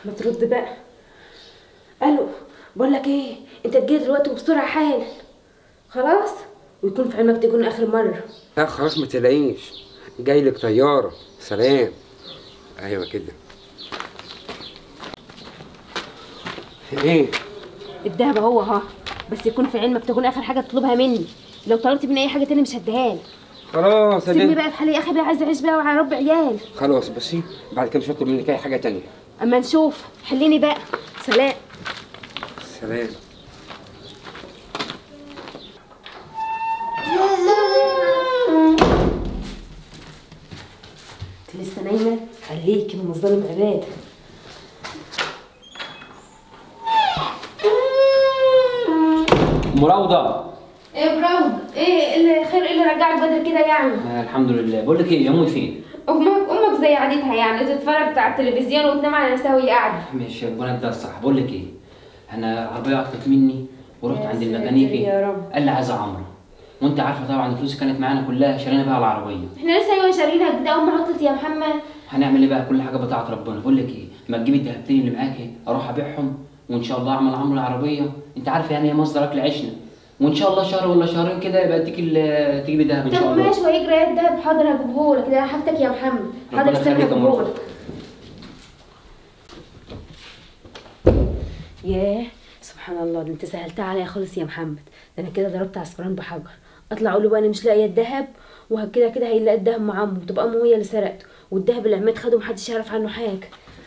ما ترد بقى الو بقول لك ايه انت تجي دلوقتي وبسرعه حالا خلاص ويكون في علمك تكون اخر مره لا خلاص ما تلاقيش جاي لك طياره سلام ايوه كده ايه الدهب اهو اهو بس يكون في علمك تكون اخر حاجه تطلبها مني لو طلبت مني اي حاجه تاني مش هديها لك خلاص سيبني أدي- بقى في حالي يا اخي بقى عايزه اعيش بقى وعلى رب عيال خلاص بس إيه، بعد كده مش هطلب منك اي حاجه تانية اما نشوف حليني بقى سلام سلام انت لسه نايمه خليكي من الظالم عباده مراوضة ايه براود ايه اللي خير ايه اللي رجعك بدري كده يعني آه الحمد لله بقول لك ايه يا امي فين؟ امك امك زي عادتها يعني تتفرج على التلفزيون وتنام على نفسها وهي قاعده ماشي ربنا يديها الصح بقول لك ايه انا العربيه عطلت مني ورحت يا عند ساتر الميكانيكي يا رب. قال لي عايزه عمره وانت عارفه طبعا الفلوس كانت معانا كلها شارينا بيها العربيه احنا لسه ايوه شارينها كده ام عطت يا محمد هنعمل ايه بقى كل حاجه بتاعت ربنا بقول لك ايه ما تجيبي الدهبتين اللي معاكي اروح ابيعهم وان شاء الله اعمل عمره العربيه انت عارف يعني هي مصدر اكل عيشنا وان شاء الله شهر ولا شهرين كده يبقى اديك ال- تجيبي دهب ان شاء طب الله ماشي وهيجري يا الدهب حاضر هجيبهولك ده حاجتك يا محمد حاضر ربنا استنى يخليك يا مراد. هجيبهولك ياه سبحان الله ده انت سهلتها عليا خالص يا محمد ده انا كده ضربت عصفورين بحجر اطلع اقول له بقى انا مش لاقيه الذهب وكده كده هيلاقي الذهب مع امه تبقى امه هي اللي سرقته والذهب اللي عماد خده محدش يعرف عنه حاجه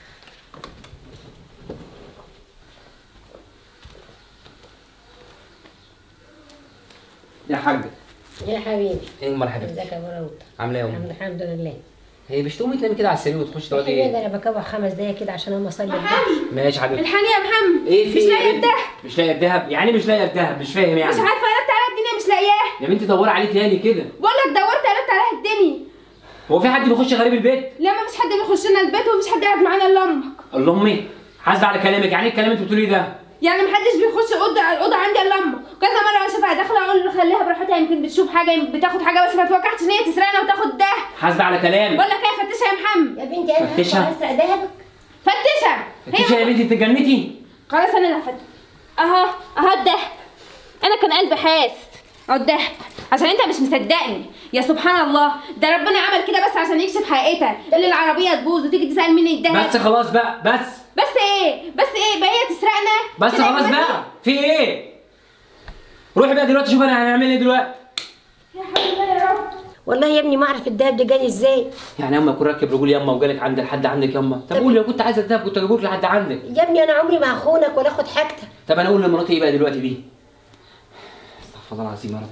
يا حاجه يا حبيبي ايه امال حبيبتي ازيك يا براود عامله ايه يا الحمد امي الحمد لله هي مش تقومي تنامي كده على السرير وتخشي تقعدي يا حبيبي ايه ده انا بكوع خمس دقايق كده عشان اقوم اصلي الظهر. محمد ماشي حبيبتي الحقني يا محمد ايه في مش إيه لاقيه يا بنتي؟ الذهب مش لاقيه الذهب يعني مش لاقيه الذهب مش فاهم يعني مش عارفه قلبت على الدنيا مش لاقياه يا بنتي دوري عليه تاني كده بقول لك دورت قلبت عليها الدنيا هو في حد بيخش غريب البيت لا ما فيش حد بيخش لنا البيت ومفيش حد قاعد معانا الا امك الله امي حاسبه على كلامك يعني ايه الكلام اللي انت بتقوليه ده يعني محدش بيخش اوضه الاوضه عندي الا امك كذا مره اشوفها داخله اقول له خليها براحتها يمكن بتشوف حاجه يمكن بتاخد حاجه بس ما توقعتش ان هي تسرقنا وتاخد ده حاسبه على كلامك بقول لك ايه فتشها يا محمد يا بنتي انا فتشها. هسرق ذهبك فتشها انت يا بنتي انت اتجننتي خلاص انا اللي هفتش اهو اهو الدهب انا كان قلبي حاسس اهو الدهب عشان انت مش مصدقني يا سبحان الله ده ربنا عمل كده بس عشان يكشف حقيقتها اللي العربيه تبوظ وتيجي تسال مني الدهب بس خلاص بقى بس بس ايه بس ايه بقى هي تسرقنا بس كده خلاص يا بقى في ايه روحي بقى دلوقتي شوف انا هنعمل ايه دلوقتي يا حول الله يا رب والله يا ابني ما اعرف الذهب ده جاني ازاي يعني اما يكون راكب رجول يما وجالك عند لحد عندك يما طب قول لو كنت عايزه الدهب كنت اجيبه لك لحد عندك يا ابني انا عمري ما هخونك ولا اخد حاجتك طب انا اقول لمراتي ايه بقى دلوقتي دي استغفر الله العظيم يا رب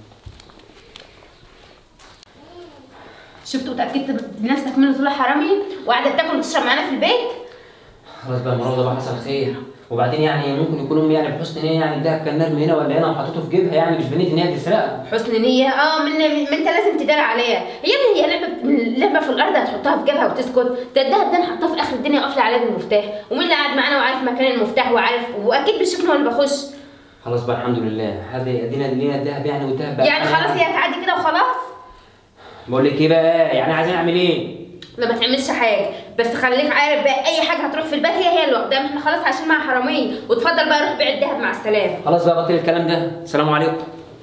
شفت وتاكدت بنفسك منه طلع حرامي وقاعده بتاكل وتشرب معانا في البيت خلاص بقى المره بقى حصل خير وبعدين يعني ممكن يكون امي يعني بحسن نيه يعني الدهب كان نرمي هنا ولا هنا وحطيته في جيبها يعني مش بنيت ان هي تسرقها حسن نيه اه من ما انت لازم تدار عليها هي ابني هي لعبه لعبه في الارض هتحطها في جيبها وتسكت ده الدهب ده نحطها في اخر الدنيا قافله عليها بالمفتاح ومين اللي قاعد معانا وعارف مكان المفتاح وعارف واكيد بيشوفني وانا بخش خلاص بقى الحمد لله هذه ادينا لينا الدهب يعني والدهب بقى يعني خلاص هي هتعدي كده وخلاص بقول لك ايه بقى يعني عايزين نعمل ايه لا ما تعملش حاجه بس خليك عارف بقى اي حاجه هتروح في البيت هي هي اللي واخداها احنا خلاص عايشين مع حراميه وتفضل بقى روح بيع الدهب مع السلامه خلاص بقى بطل الكلام ده السلام عليكم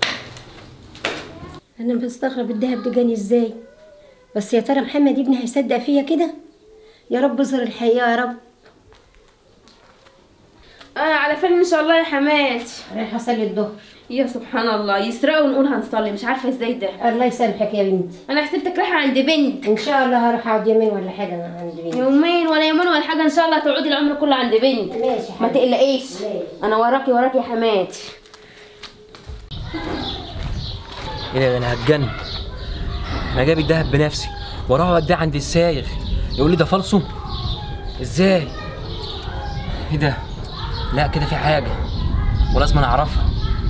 انا بستغرب الذهب ده جاني ازاي بس يا ترى محمد ابني هيصدق فيا كده يا رب اظهر الحقيقه يا رب اه على فين ان شاء الله يا حماتي رايحه اصلي الظهر يا سبحان الله يسرقوا ونقول هنصلي مش عارفه ازاي ده الله يسامحك يا بنتي انا حسبتك رايحه عند بنت ان شاء الله هروح اقعد يومين ولا حاجه عند بنتي يومين ولا يومين ولا حاجه ان شاء الله تقعدي العمر كله عند بنت ماشي ما حبيبتي. تقلقيش ماشي. انا وراكي وراكي يا حماتي ايه ده انا هتجنن انا جايب الدهب بنفسي واروح اوديه عند السايغ يقول لي ده فالصو ازاي ايه ده لا كده في حاجه ولازم انا اعرفها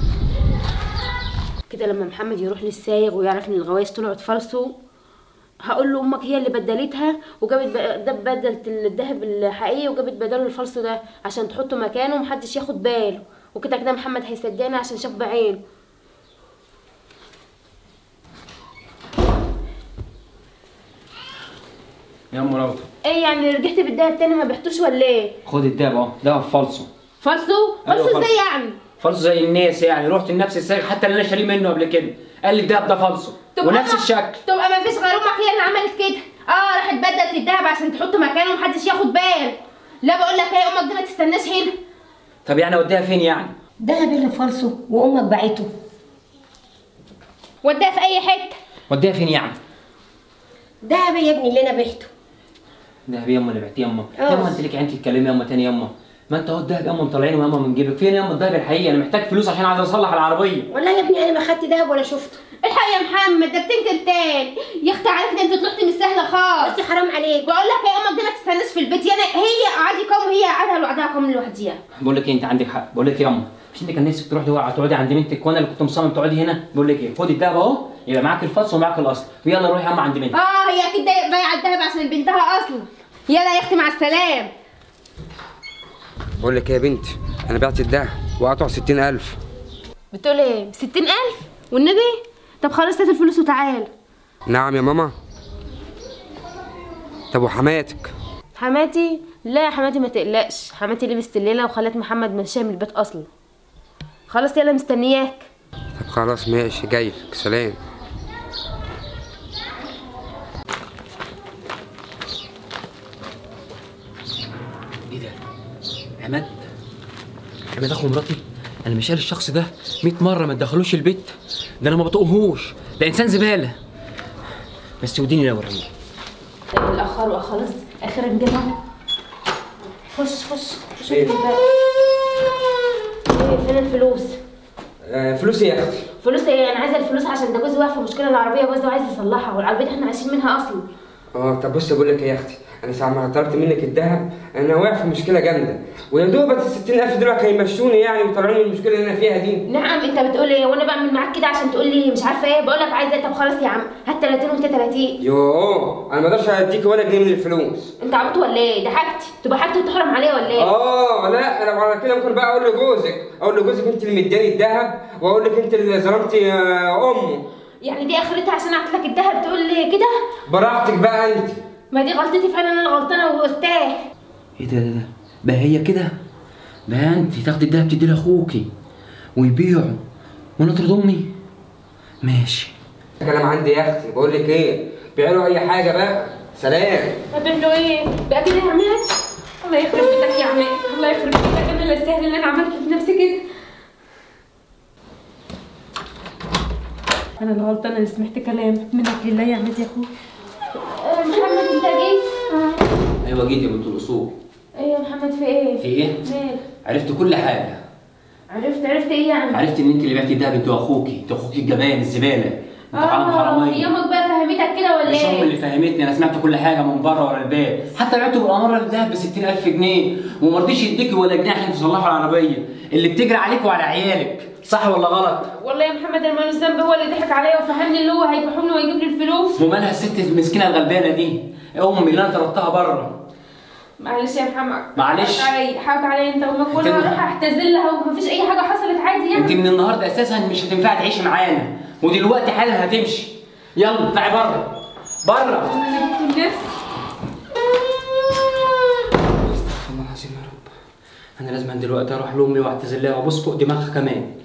كده لما محمد يروح للسايغ ويعرف ان الغوايش طلعت فالصو هقول له امك هي اللي بدلتها وجابت ب- ده بدلت الذهب الحقيقي وجابت بداله الفالصو ده عشان تحطه مكانه ومحدش ياخد باله وكده كده محمد هيصدقني عشان شاف بعينه يا ام روضه ايه يعني رجعت بالدهب تاني ما بعتوش ولا ايه خد الدهب اهو دهب فالصو فالصو أيوة فالصو فالصو. ازاي يعني فالصو زي الناس يعني رحت لنفس السائق حتى اللي انا شاريه منه قبل كده قال لي الدهب ده فالصو ونفس أنا- الشكل تبقى ما فيش غير امك هي اللي عملت كده اه راحت بدلت الدهب عشان تحطه مكانه ومحدش ياخد بال لا بقول لك ايه امك دي ما تستناش هنا طب يعني اوديها فين يعني دهب اللي فالصو وامك باعته وديها في اي حته اوديها فين يعني دهب يا ابني اللي انا بعته دهب يا اما اللي بعتيه يا اما آه. يا اما انت ليك عندك تتكلمي يا اما تاني يا اما ما انت اهو الدهب يا اما مطلعينه يا اما من جيبك فين يا اما الدهب الحقيقي انا محتاج فلوس عشان عايز اصلح العربيه والله يا ابني انا ما خدت دهب ولا شفته الحق يا محمد ده بتنكر تاني يا اختي عليك ده انت طلعت مش سهله خالص بس حرام عليك بقول لك يا امك دي ما تستناش في البيت يعني هي قاعده قوم وهي قاعده لوحدها قوم لوحديها بقول لك ايه انت عندك حق بقول لك ايه يا اما مش انت كان نفسك تروحي تقعدي تقعدي عند بنتك وانا اللي كنت مصمم تقعدي هنا بقول لك ايه خدي الدهب اهو يبقى معاك الفصل ومعاك الاصل ويلا روحي يا اما عند بنتك اه هي اكيد ده بايعه الدهب عشان بنتها اصلا يلا يا اختي مع السلامه بقول لك ايه يا بنتي انا بعت الدهب وقطع 60000 بتقول ايه ب 60000 والنبي طب خلاص هات الفلوس وتعال نعم يا ماما طب وحماتك حماتي لا يا حماتي ما تقلقش حماتي لبست الليله وخلت محمد مشاه من البيت اصلا خلاص يلا مستنياك طب خلاص ماشي جايلك سلام ايه ده؟ عماد عماد اخو مراتي انا مش قال الشخص ده 100 مره ما تدخلوش البيت ده انا ما بطقهوش ده انسان زباله بس وديني لو اوريه الاخر خلاص اخيرا جه خش خش خش إيه؟ افتح الباب. ايه فين الفلوس آه فلوسي يا اختي فلوس ايه انا عايزه الفلوس عشان ده جوزي واقف في مشكله العربيه جوزي عايز يصلحها والعربيه دي احنا عايشين منها اصلا اه طب بص بقول لك ايه يا اختي انا ساعه ما طلبت منك الذهب انا واقع في مشكله جامده ويا دوبك ال 60000 دول هيمشوني يعني ويطلعوني من المشكله اللي انا فيها دي نعم انت بتقول ايه وانا بعمل معاك كده عشان تقول لي مش عارفه ايه بقول لك عايزه ايه طب خلاص يا عم هات 30 وانت 30 يوه انا ما اقدرش اديك ولا جنيه من الفلوس انت عبط ولا ايه ده حاجتي تبقى حاجتي تحرم عليها ولا ايه اه لا انا على كده ممكن بقى اقول لجوزك اقول لجوزك انت اللي مداني الذهب واقول لك انت اللي ظلمتي آه، امه يعني دي اخرتها عشان اعطيت لك الذهب تقول لي كده براحتك بقى انت ما دي غلطتي فعلا انا غلطانه واستاه ايه ده ده ده بقى هي كده بقى انت تاخدي الدهب تدي لاخوكي ويبيعه وانا اطرد امي ماشي كلام عندي يا اختي بقول لك ايه بيعملوا اي حاجه بقى سلام هتعمل له ايه بقى كده يا عماد الله يخرب بيتك يا عماد الله يخرب بيتك انا اللي استاهل اللي انا عملته في نفسي كده انا اللي غلطانه اللي سمعت كلامك منك لله يا عماد يا اخويا محمد انت جيت ايوه جيت يا بنت الاصول ايه يا محمد في ايه في ايه؟ مال عرفت كل حاجه عرفت عرفت ايه يعني عرفت ان انت اللي بعتي الدهب انت واخوكي انت اخوكي الجبان الزباله انت عالم اه حراميه يومك بقى فهمتك كده ولا مش امي اللي ايه فهمتني انا سمعت كل حاجه من بره ورا الباب حتى بعته بالاماره الدهب ب 60000 جنيه وما رضيش يديكي ولا جنيه عشان تصلحوا العربيه اللي بتجري عليك وعلى عيالك صح ولا غلط؟ والله يا محمد انا مالوش ذنب هو اللي ضحك عليا وفهمني اللي هو هيبيعوني ويجيب لي الفلوس ومالها الست المسكينه الغلبانه دي امي اللي انا طردتها بره معلش يا محمد معلش. حقك عليا حقك عليا انت امك وانا انت- هروح اعتذر لها ومفيش اي حاجه حصلت عادي يعني انت من النهارده اساسا مش هتنفعي تعيشي معانا ودلوقتي حالا هتمشي يلا اطلعي بره بره انا جبت لنفسي استغفر الله العظيم يا رب انا لازم دلوقتي اروح لامي واعتذر لها وابص فوق دماغها كمان